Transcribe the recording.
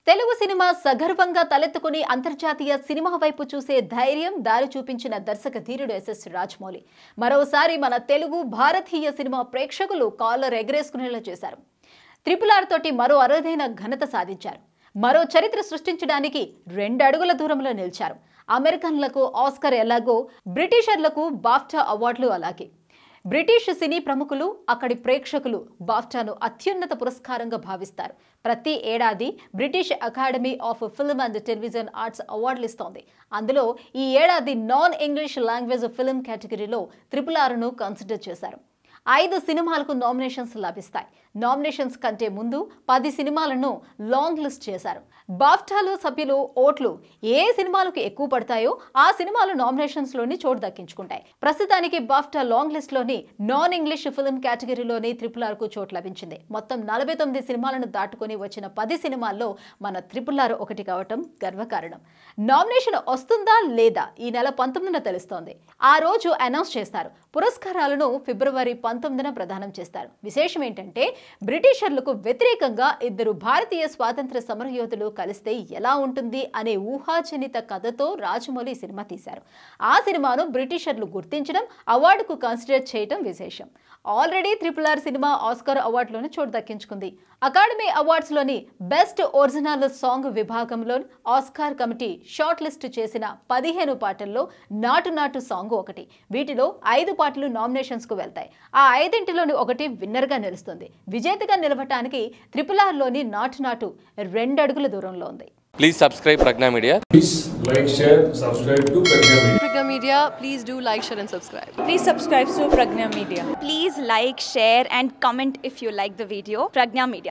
Telugu cinema సగర్వంగా తలెత్తుకుని అంతర్జాతీయ cinema వైపు చూసే ధైర్యం దారి చూపించిన దర్శక ధీరుడు ఎస్ఎస్ రాజమౌళి మరోసారి మన తెలుగు భారతీయ సినిమా ప్రేక్షకులు కాలర్ ఎగరేసుకునేలా చేశారు త్రిపుల్ ఆర్ తోటి మరో అరుదైన ఘనత సాధించారు మరో చరిత్ర సృష్టించడానికి రెండు అడుగుల దూరంలో నిలిచారు అమెరికన్లకు ఆస్కర్ ఎలాగో బ్రిటిషర్లకు బాఫ్టా అవార్డులు అలాగే బ్రిటిష్ సినీ ప్రముఖులు అక్కడి ప్రేక్షకులు బాఫ్టాను అత్యున్నత పురస్కారంగా భావిస్తారు ప్రతి ఏడాది British Academy of Film and Television Arts అవార్డులు ఇస్తోంది అందులో ఈ ఏడాది నాన్ ఇంగ్లీష్ లాంగ్వేజ్ ఫిల్మ్ కేటగిరీలో త్రిపుల్ ఆర్ను కన్సిడర్ చేశారు ఐదు సినిమాలకు నామినేషన్స్ లభిస్తాయి నామినేషన్స్ కంటే ముందు పది సినిమాలను లాంగ్ లిస్ట్ చేశారు బాఫ్టాలో సభ్యులు ఓట్లు ఏ సినిమాలకు ఎక్కువ పడతాయో ఆ సినిమాలు నామినేషన్స్ లోని చోటు దక్కించుకుంటాయి ప్రస్తుతానికి బాఫ్టా లాంగ్ లిస్ట్ లోని నాన్ ఇంగ్లీష్ ఫిల్మ్ కేటగిరీలోని త్రిపుల్ ఆర్ కు చోటు లభించింది మొత్తం నలభై తొమ్మిది సినిమాలను దాటుకొని వచ్చిన పది సినిమాల్లో మన త్రిపుల్ ఆర్ ఒకటి కావటం గర్వకారణం నామినేషన్ వస్తుందా లేదా ఈ నెల పంతొమ్మిదిన తెలుస్తోంది ఆ రోజు అనౌన్స్ చేస్తారు పురస్కారాలను ఫిబ్రవరి పంతొమ్మిదిన ప్రదానం చేస్తారు విశేషం ఏంటంటే బ్రిటిషర్లకు వ్యతిరేకంగా ఇద్దరు భారతీయ స్వాతంత్ర సమరయోధులు కలిస్తే ఎలా ఉంటుంది అనే ఊహాజనిత కథతో రాజమౌళి సినిమా తీశారు ఆ సినిమాను బ్రిటిషర్లు గుర్తించడం అవార్డుకు కన్సిడర్ చేయడం విశేషం already triple R cinema Oscar అవార్డులోనే చోటు దక్కించుకుంది అకాడమీ అవార్డ్స్లోని బెస్ట్ ఒరిజినల్ సాంగ్ విభాగంలో ఆస్కార్ కమిటీ షార్ట్ లిస్ట్ చేసిన పదిహేను పాటల్లో నాటు నాటు సాంగ్ ఒకటి వీటిలో ఐదు పాటలు నామినేషన్స్ కు వెళ్తాయి ఆ ఐదింటిలోని ఒకటి విన్నర్ గా నిలుస్తుంది విజేతగా నిలవటానికి త్రిపుల్ ఆర్ లోని నాటు నాటు రెండడుగుల దూరంలో ఉంది Please subscribe Pragna Media. Please like, share, subscribe to Pragya Media. Pragya Media, please do like, share, and subscribe. Please subscribe to Pragna Media. Please like, share, and comment if you like the video. Pragna Media.